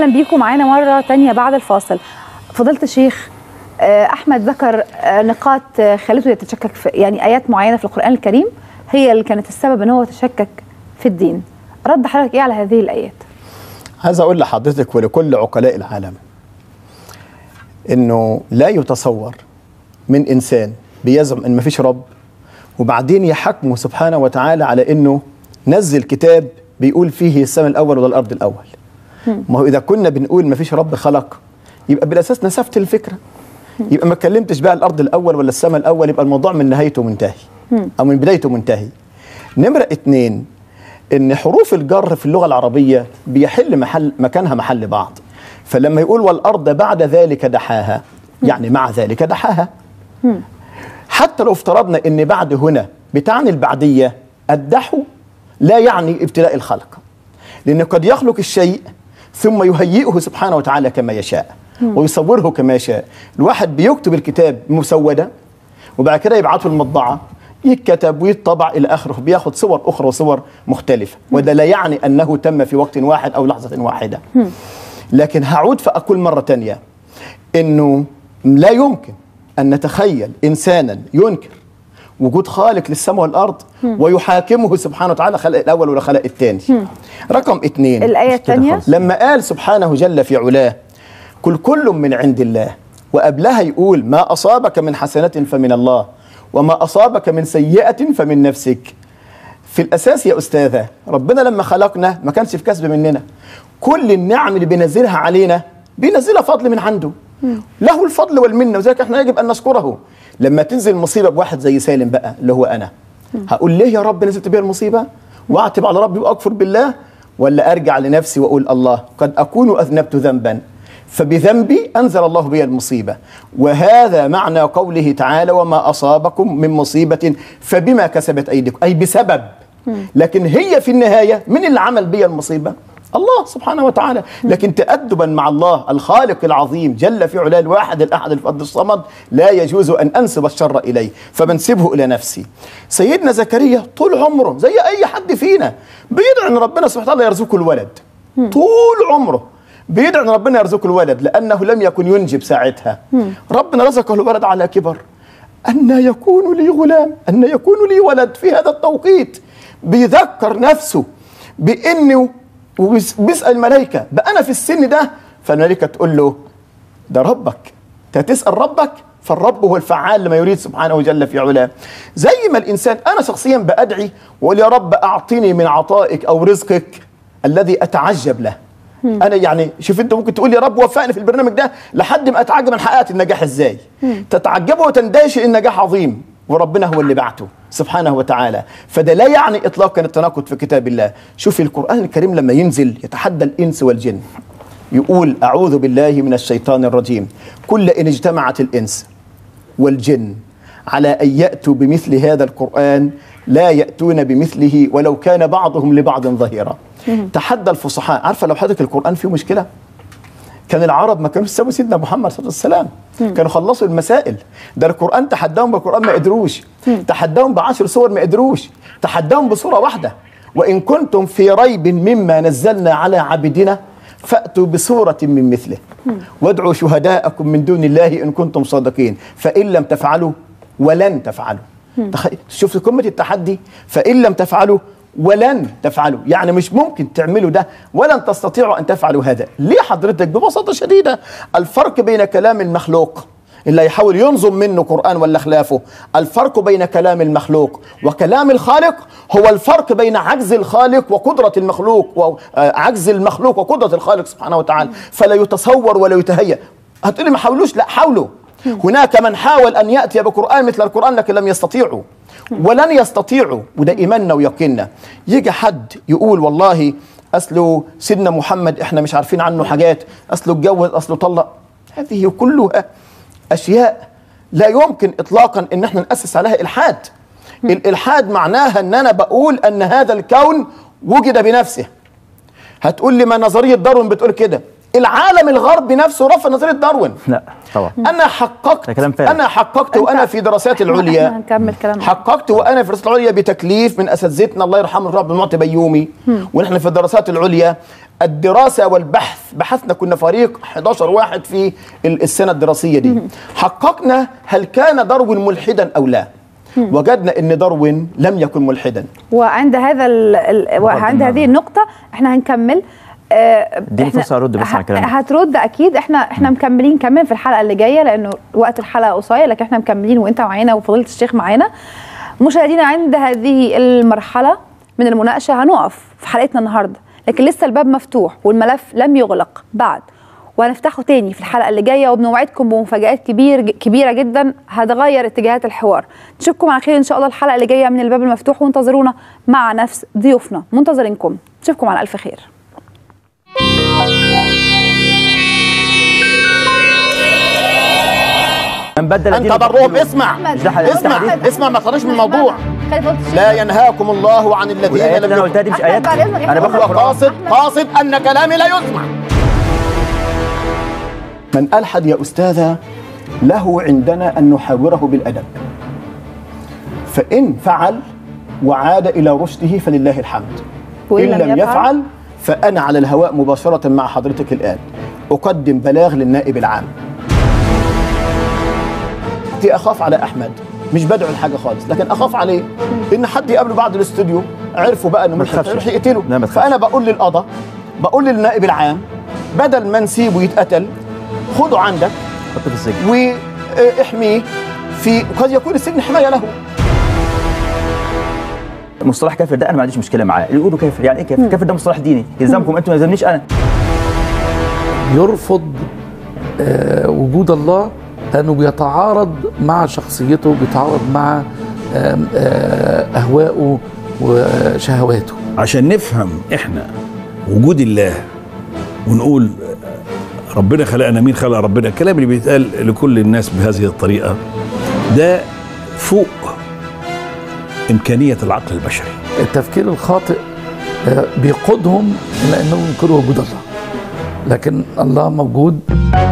بيكم معانا مره تانية بعد الفاصل فضيله الشيخ آه، احمد ذكر آه، نقاط آه، خلته يتشكك في يعني ايات معينه في القران الكريم هي اللي كانت السبب ان هو تشكك في الدين رد حضرتك ايه على هذه الايات عايز اقول لحضرتك ولكل عقلاء العالم انه لا يتصور من انسان بيزعم ان مفيش رب وبعدين يحكمه سبحانه وتعالى على انه نزل كتاب بيقول فيه السماء الاول والارض الاول ما هو اذا كنا بنقول مفيش رب خلق يبقى بالاساس نسفت الفكره يبقى ما اتكلمتش بقى الارض الاول ولا السماء الاول يبقى الموضوع من نهايته منتهي او من بدايته منتهي نمره اتنين ان حروف الجر في اللغه العربيه بيحل محل مكانها محل بعض فلما يقول والارض بعد ذلك دحاها يعني مع ذلك دحاها حتى لو افترضنا ان بعد هنا بتعني البعديه الدحو لا يعني ابتلاء الخلق لان قد يخلق الشيء ثم يهيئه سبحانه وتعالى كما يشاء ويصوره كما يشاء الواحد بيكتب الكتاب مسوده وبعد كده يبعته المطبعه يتكتب ويطبع الى اخره بياخد صور اخرى وصور مختلفه وده لا يعني انه تم في وقت واحد او لحظه واحده لكن هعود فاقول مره تانية انه لا يمكن ان نتخيل انسانا ينكر وجود خالق للسماء والارض ويحاكمه سبحانه وتعالى خلق الاول ولا خلق الثاني رقم اثنين الايه الثانيه لما قال سبحانه جل في علاه كل كل من عند الله وقبلها يقول ما أصابك من حسنة فمن الله وما أصابك من سيئة فمن نفسك في الأساس يا أستاذة ربنا لما خلقنا ما كانش في كسب مننا كل النعم اللي بينزلها علينا بينزلها فضل من عنده له الفضل والمنة وذلك احنا يجب أن نشكره لما تنزل مصيبة بواحد زي سالم بقى اللي هو أنا هقول ليه يا رب نزلت بيها المصيبة واعتب على ربي وأكفر بالله ولا أرجع لنفسي وأقول الله قد أكون أذنبت ذنبا فبذنبي أنزل الله بي المصيبة وهذا معنى قوله تعالى وما أصابكم من مصيبة فبما كسبت أيديكم أي بسبب لكن هي في النهاية من اللي عمل بي المصيبة الله سبحانه وتعالى لكن تأدبا مع الله الخالق العظيم جل في علاه الواحد الأحد الفرد الصمد لا يجوز أن أنسب الشر إليه فبنسبه إلى نفسي سيدنا زكريا طول عمره زي أي حد فينا بيدعي أن ربنا سبحانه وتعالى يرزقه الولد طول عمره بيدعي ان ربنا يرزقه الولد لانه لم يكن ينجب ساعتها ربنا رزقه الولد على كبر أن يكون لي غلام أن يكون لي ولد في هذا التوقيت بيذكر نفسه بأنه وبيسأل الملائكة بقى أنا في السن ده فالملائكة تقول له ده ربك أنت تسأل ربك فالرب هو الفعال لما يريد سبحانه جل في علاه زي ما الإنسان أنا شخصيا بأدعي وأقول يا رب أعطني من عطائك أو رزقك الذي أتعجب له انا يعني شوف انت ممكن تقول يا رب وفقني في البرنامج ده لحد ما اتعجب من حققت النجاح ازاي تتعجبوا وتندهش النجاح عظيم وربنا هو اللي بعته سبحانه وتعالى فده لا يعني اطلاقا التناقض في كتاب الله شوف القران الكريم لما ينزل يتحدى الانس والجن يقول اعوذ بالله من الشيطان الرجيم كل ان اجتمعت الانس والجن على ان ياتوا بمثل هذا القران لا ياتون بمثله ولو كان بعضهم لبعض ظهيرا تحدى الفصحاء عارفه لو حضرتك القران فيه مشكله كان العرب ما كانوش يساووا سيدنا محمد صلى الله عليه وسلم كانوا خلصوا المسائل ده القران تحداهم بالقران ما قدروش تحداهم بعشر صور ما قدروش تحداهم بصوره واحده وان كنتم في ريب مما نزلنا على عبدنا فاتوا بصوره من مثله وادعوا شهداءكم من دون الله ان كنتم صادقين فان لم تفعلوا ولن تفعلوا تخيل شوف قمه التحدي فان لم تفعلوا ولن تفعلوا يعني مش ممكن تعملوا ده ولن تستطيعوا ان تفعلوا هذا ليه حضرتك ببساطه شديده الفرق بين كلام المخلوق اللي يحاول ينظم منه قرآن ولا خلافه الفرق بين كلام المخلوق وكلام الخالق هو الفرق بين عجز الخالق وقدرة المخلوق وعجز المخلوق وقدرة الخالق سبحانه وتعالى فلا يتصور ولا يتهيأ هتقولي ما حاولوش لا حاولوا هناك من حاول أن يأتي بقرآن مثل القرآن لكن لم يستطيعوا ولن يستطيعوا وده إيماننا ويقيننا يجي حد يقول والله أصله سيدنا محمد إحنا مش عارفين عنه حاجات أصله اتجوز أصله طلق هذه كلها أشياء لا يمكن إطلاقا إن احنا نأسس عليها إلحاد الإلحاد معناها أن أنا بقول أن هذا الكون وجد بنفسه هتقول لي ما نظرية داروين بتقول كده العالم الغربي نفسه رفض نظريه داروين لا طبعا انا حققت ده كلام فارغ. انا حققت أنت- وانا في دراساتي احنا العليا هنكمل كلامنا حققت وانا في الدراسات العليا بتكليف من اساتذتنا الله يرحمه الرب المعطي بيومي ونحن في الدراسات العليا الدراسه والبحث بحثنا كنا فريق 11 واحد في ال- السنه الدراسيه دي حققنا هل كان داروين ملحدا او لا وجدنا ان داروين لم يكن ملحدا وعند هذا ال... ال... وعند هذه النقطة احنا هنكمل آه، اديني إحنا- فرصة أرد بس على ه- كلامك. هترد اكيد احنا احنا مكملين كمان في الحلقة اللي جاية لانه وقت الحلقة قصير لكن احنا مكملين وانت معانا وفضيلة الشيخ معانا مشاهدينا عند هذه المرحلة من المناقشة هنقف في حلقتنا النهاردة لكن لسه الباب مفتوح والملف لم يغلق بعد وهنفتحه تاني في الحلقة اللي جاية وبنوعدكم بمفاجآت كبير كبيرة جدا هتغير اتجاهات الحوار نشوفكم على خير إن شاء الله الحلقة اللي جاية من الباب المفتوح وانتظرونا مع نفس ضيوفنا منتظرينكم نشوفكم على ألف خير من بدل انت دينه ضرهم فاقتلوه. اسمع أحمد، ده حديث. اسمع حديث. اسمع ما تخرجش من الموضوع خلي فضيلة الشيخ. لا ينهاكم الله عن الذين والايات لم اللي انا قلتها دي مش أحمد، ايات بعد إذنك يا انا أحمد. بقرا هو قران قاصد قاصد ان كلامي لا يسمع من الحد يا استاذه له عندنا ان نحاوره بالادب فان فعل وعاد الى رشده فلله الحمد وإن ان لم يفعل فانا على الهواء مباشره مع حضرتك الان اقدم بلاغ للنائب العام دي اخاف على احمد مش بدعو لحاجه خالص لكن اخاف عليه ان حد يقابله بعد الاستوديو عرفوا بقى انه ما ملحد تخافش. يروح يقتله لا، ما تخافش. فانا بقول للقضاء بقول للنائب العام بدل ما نسيبه يتقتل خده عندك حطه في السجن واحميه في قد يكون السجن حمايه له مصطلح كافر ده انا ما عنديش مشكله معاه اللي يقولوا كافر يعني ايه كافر كافر ده مصطلح ديني يلزمكم انتم ما يلزمنيش انا يرفض آه، وجود الله لانه بيتعارض مع شخصيته بيتعارض مع آم، آه، اهوائه وشهواته عشان نفهم احنا وجود الله ونقول ربنا خلقنا مين خلق ربنا الكلام اللي بيتقال لكل الناس بهذه الطريقة ده فوق إمكانية العقل البشري التفكير الخاطئ آه، بيقودهم الى انهم ينكروا وجود الله لكن الله موجود